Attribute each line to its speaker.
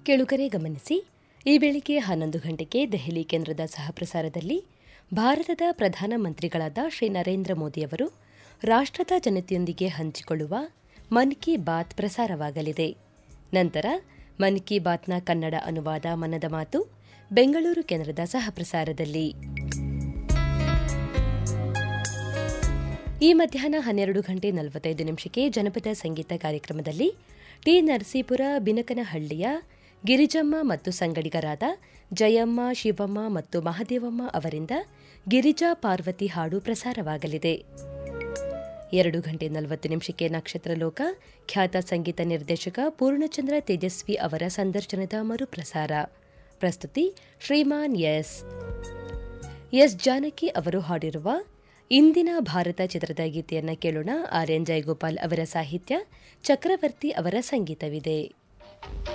Speaker 1: ಕೆಳುಕರೆ ಗಮನಿಸಿ ಈ ಬೆಳಿಗ್ಗೆ ಹನ್ನೊಂದು ಗಂಟೆಗೆ ದೆಹಲಿ ಕೇಂದ್ರದ ಸಹಪ್ರಸಾರದಲ್ಲಿ ಭಾರತದ ಪ್ರಧಾನಮಂತ್ರಿಗಳಾದ ಶ್ರೀ ನರೇಂದ್ರ ಮೋದಿಯವರು ರಾಷ್ಟ್ರದ ಜನತೆಯೊಂದಿಗೆ ಹಂಚಿಕೊಳ್ಳುವ ಮನ್ ಕಿ ಬಾತ್ ಪ್ರಸಾರವಾಗಲಿದೆ ನಂತರ ಮನ್ ಕಿ ಬಾತ್ನ ಕನ್ನಡ ಅನುವಾದ ಮನದ ಮಾತು ಬೆಂಗಳೂರು ಕೇಂದ್ರದ ಸಹಪ್ರಸಾರದಲ್ಲಿ ಈ ಮಧ್ಯಾಹ್ನ ಹನ್ನೆರಡು ಗಂಟೆ ನಲವತ್ತೈದು ನಿಮಿಷಕ್ಕೆ ಜನಪದ ಸಂಗೀತ ಕಾರ್ಯಕ್ರಮದಲ್ಲಿ ಟಿ ನರಸೀಪುರ ಬಿನಕನಹಳ್ಳಿಯ ಗಿರಿಜಮ್ಮ ಮತ್ತು ಸಂಗಡಿಗರಾದ ಜಯಮ್ಮ ಶಿವಮ್ಮ ಮತ್ತು ಮಹದೇವಮ್ಮ ಅವರಿಂದ ಗಿರಿಜಾ ಪಾರ್ವತಿ ಹಾಡು ಪ್ರಸಾರವಾಗಲಿದೆ ಎರಡು ಗಂಟೆ ನಲವತ್ತು ನಿಮಿಷಕ್ಕೆ ನಕ್ಷತ್ರಲೋಕ ಖ್ಯಾತ ಸಂಗೀತ ನಿರ್ದೇಶಕ ಪೂರ್ಣಚಂದ್ರ ತೇಜಸ್ವಿ ಅವರ ಸಂದರ್ಶನದ ಮರುಪ್ರಸಾರ ಪ್ರಸ್ತುತಿ ಶ್ರೀಮಾನ್ ಎಸ್ ಎಸ್ ಜಾನಕಿ ಅವರು ಹಾಡಿರುವ ಇಂದಿನ ಭಾರತ ಚಿತ್ರದ ಗೀತೆಯನ್ನ ಕೇಳೋಣ ಆರ್ ಎನ್ ಜಯಗೋಪಾಲ್ ಅವರ ಸಾಹಿತ್ಯ ಚಕ್ರವರ್ತಿ ಅವರ ಸಂಗೀತವಿದೆ